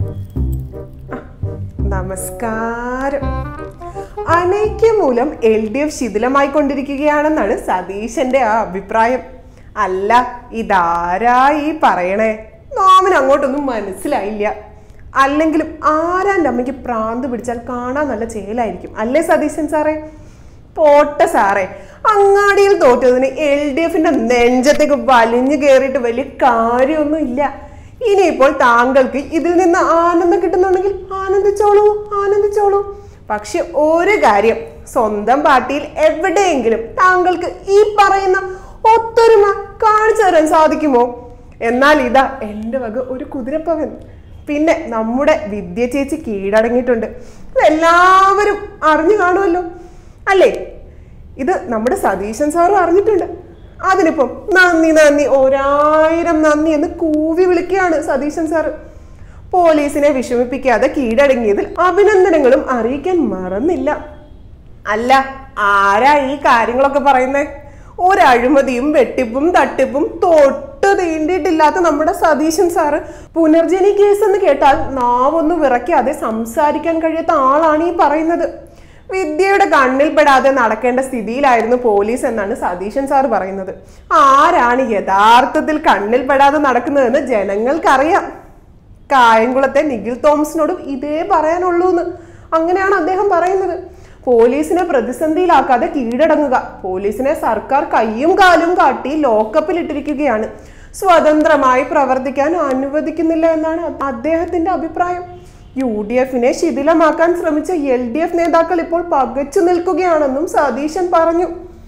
നമസ്കാരം അനൈക്യം മൂലം L D F ശിഥിലമായിക്കൊണ്ടിരിക്കുകയാണെന്നാണ് സതീശന്റെ ആ അഭിപ്രായം അല്ല ഇതാരാ ഈ പറയണേ നോമിന് അങ്ങോട്ടൊന്നും മനസ്സിലായില്ല അല്ലെങ്കിലും ആരാൻ്റെ അമ്മയ്ക്ക് പ്രാന്ത് പിടിച്ചാൽ കാണാൻ നല്ല ചേലായിരിക്കും അല്ലേ സതീശൻ സാറേ പോട്ടെ സാറേ അങ്ങാടിയിൽ തോറ്റതിന് എൽ ഡി എഫിന്റെ നെഞ്ചത്തേക്ക് വലിഞ്ഞു കയറിയിട്ട് വലിയ കാര്യമൊന്നും ഇല്ല ഇനിയിപ്പോൾ താങ്കൾക്ക് ഇതിൽ നിന്ന് ആനന്ദം കിട്ടുന്നുണ്ടെങ്കിൽ ആനന്ദിച്ചോളൂ ആനന്ദിച്ചോളൂ പക്ഷെ ഒരു കാര്യം സ്വന്തം പാർട്ടിയിൽ എവിടെയെങ്കിലും താങ്കൾക്ക് ഈ പറയുന്ന ഒത്തൊരുമ കാണിച്ചു തരാൻ സാധിക്കുമോ എന്നാൽ ഇതാ എൻ്റെ വക ഒരു കുതിരപ്പവൻ പിന്നെ നമ്മുടെ വിദ്യ ചേച്ചി കീഴടങ്ങിയിട്ടുണ്ട് ഇതെല്ലാവരും അറിഞ്ഞു കാണുമല്ലോ അല്ലേ ഇത് നമ്മുടെ സതീശൻ സാറും അറിഞ്ഞിട്ടുണ്ട് അതിനിപ്പം നന്ദി നന്ദി ഒരായിരം നന്ദി എന്ന് കൂവി വിളിക്കുകയാണ് സതീശൻ സാറ് പോലീസിനെ വിഷമിപ്പിക്കാതെ കീഴടങ്ങിയതിൽ അഭിനന്ദനങ്ങളും അറിയിക്കാൻ മറന്നില്ല അല്ല ആരാ ഈ കാര്യങ്ങളൊക്കെ പറയുന്നേ ഒരഴിമതിയും വെട്ടിപ്പും തട്ടിപ്പും തൊട്ട് തീണ്ടിയിട്ടില്ലാത്ത നമ്മുടെ സതീശൻ സാറ് പുനർജനി കേസ് എന്ന് കേട്ടാൽ നാവൊന്നും വിറയ്ക്കാതെ സംസാരിക്കാൻ കഴിയാത്ത ആളാണ് ഈ പറയുന്നത് വിദ്യയുടെ കണ്ണിൽ പെടാതെ നടക്കേണ്ട സ്ഥിതിയിലായിരുന്നു പോലീസ് എന്നാണ് സതീശൻ സാർ പറയുന്നത് ആരാണ് യഥാർത്ഥത്തിൽ കണ്ണിൽ പെടാതെ നടക്കുന്നതെന്ന് ജനങ്ങൾക്കറിയാം കായംകുളത്തെ നിഖിൽ തോമസിനോടും ഇതേ പറയാനുള്ളൂ എന്ന് അങ്ങനെയാണ് അദ്ദേഹം പറയുന്നത് പോലീസിനെ പ്രതിസന്ധിയിലാക്കാതെ കീഴടങ്ങുക പോലീസിനെ സർക്കാർ കയ്യും കാലും കാട്ടി ലോക്കപ്പിൽ ഇട്ടിരിക്കുകയാണ് സ്വതന്ത്രമായി പ്രവർത്തിക്കാൻ അനുവദിക്കുന്നില്ല എന്നാണ് അദ്ദേഹത്തിന്റെ അഭിപ്രായം യു ഡി എഫിനെ ശിഥിലമാക്കാൻ ശ്രമിച്ച എൽ ഡി എഫ് നേതാക്കൾ ഇപ്പോൾ പകച്ചു നിൽക്കുകയാണെന്നും സതീശൻ പറഞ്ഞു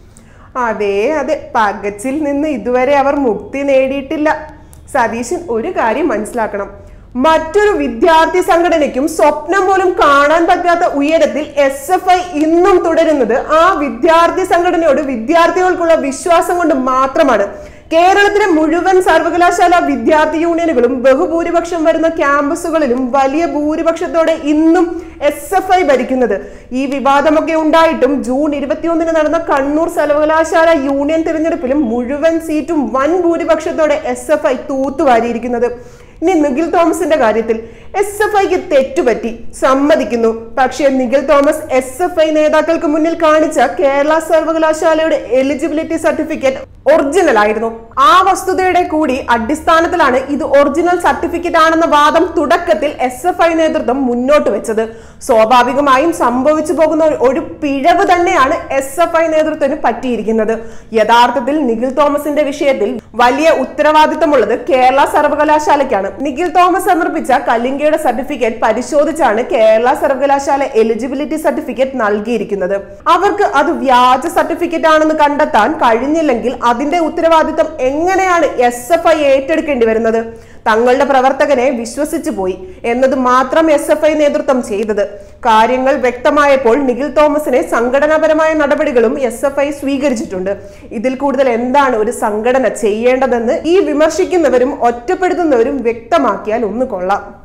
അതെ അതെ പകച്ചിൽ നിന്ന് ഇതുവരെ അവർ മുക്തി നേടിയിട്ടില്ല സതീശൻ ഒരു കാര്യം മനസ്സിലാക്കണം മറ്റൊരു വിദ്യാർത്ഥി സംഘടനയ്ക്കും സ്വപ്നം പോലും കാണാൻ പറ്റാത്ത ഉയരത്തിൽ എസ് എഫ് ഐ ഇന്നും തുടരുന്നത് ആ വിദ്യാർത്ഥി സംഘടനയോട് വിദ്യാർത്ഥികൾക്കുള്ള വിശ്വാസം കൊണ്ട് മാത്രമാണ് കേരളത്തിലെ മുഴുവൻ സർവകലാശാല വിദ്യാർത്ഥി യൂണിയനുകളും ബഹുഭൂരിപക്ഷം വരുന്ന ക്യാമ്പസുകളിലും വലിയ ഭൂരിപക്ഷത്തോടെ ഇന്നും എസ് എഫ് ഐ ഭരിക്കുന്നത് ഈ വിവാദമൊക്കെ ഉണ്ടായിട്ടും ജൂൺ ഇരുപത്തിയൊന്നിന് നടന്ന കണ്ണൂർ സർവകലാശാല യൂണിയൻ തിരഞ്ഞെടുപ്പിലും മുഴുവൻ സീറ്റും വൻ ഭൂരിപക്ഷത്തോടെ എസ് എഫ് ഐ തൂത്തുവാരിയിരിക്കുന്നത് ഇനി നിഖിൽ തോമസിന്റെ കാര്യത്തിൽ എസ് എഫ് ഐക്ക് തെറ്റുപറ്റി സമ്മതിക്കുന്നു പക്ഷേ Nikhil Thomas S F I നേതാക്കൾക്ക് മുന്നിൽ കാണിച്ച കേരള സർവകലാശാലയുടെ എലിജിബിലിറ്റി സർട്ടിഫിക്കറ്റ് ഒറിജിനൽ ആയിരുന്നു ആ വസ്തുതയുടെ കൂടി അടിസ്ഥാനത്തിലാണ് ഇത് ഒറിജിനൽ സർട്ടിഫിക്കറ്റ് ആണെന്ന വാദം തുടക്കത്തിൽ എസ് എഫ് ഐ നേതൃത്വം മുന്നോട്ട് വെച്ചത് സ്വാഭാവികമായും സംഭവിച്ചു പോകുന്ന ഒരു പിഴവ് തന്നെയാണ് എസ് എഫ് ഐ നേതൃത്വത്തിന് പറ്റിയിരിക്കുന്നത് യഥാർത്ഥത്തിൽ നിഖിൽ തോമസിന്റെ വിഷയത്തിൽ വലിയ ഉത്തരവാദിത്തമുള്ളത് കേരള സർവകലാശാലയ്ക്കാണ് നിഖിൽ തോമസ് സമർപ്പിച്ച കലിംഗയുടെ സർട്ടിഫിക്കറ്റ് പരിശോധിച്ചാണ് കേരള സർവകലാശാല എലിജിബിലിറ്റി സർട്ടിഫിക്കറ്റ് നൽകിയിരിക്കുന്നത് അവർക്ക് അത് വ്യാജ സർട്ടിഫിക്കറ്റ് ആണെന്ന് കണ്ടെത്താൻ കഴിഞ്ഞില്ലെങ്കിൽ അതിന്റെ ഉത്തരവാദിത്തം എങ്ങനെയാണ് എസ് എഫ് ഐ ഏറ്റെടുക്കേണ്ടി വരുന്നത് തങ്ങളുടെ പ്രവർത്തകനെ വിശ്വസിച്ചു പോയി എന്നത് മാത്രം എസ് എഫ് ഐ നേതൃത്വം ചെയ്തത് കാര്യങ്ങൾ വ്യക്തമായപ്പോൾ നിഖിൽ തോമസിനെ സംഘടനാപരമായ നടപടികളും എസ് എഫ് ഐ സ്വീകരിച്ചിട്ടുണ്ട് ഇതിൽ കൂടുതൽ എന്താണ് ഒരു സംഘടന ചെയ്യേണ്ടതെന്ന് ഈ വിമർശിക്കുന്നവരും ഒറ്റപ്പെടുത്തുന്നവരും വ്യക്തമാക്കിയാൽ ഒന്ന് കൊള്ളാം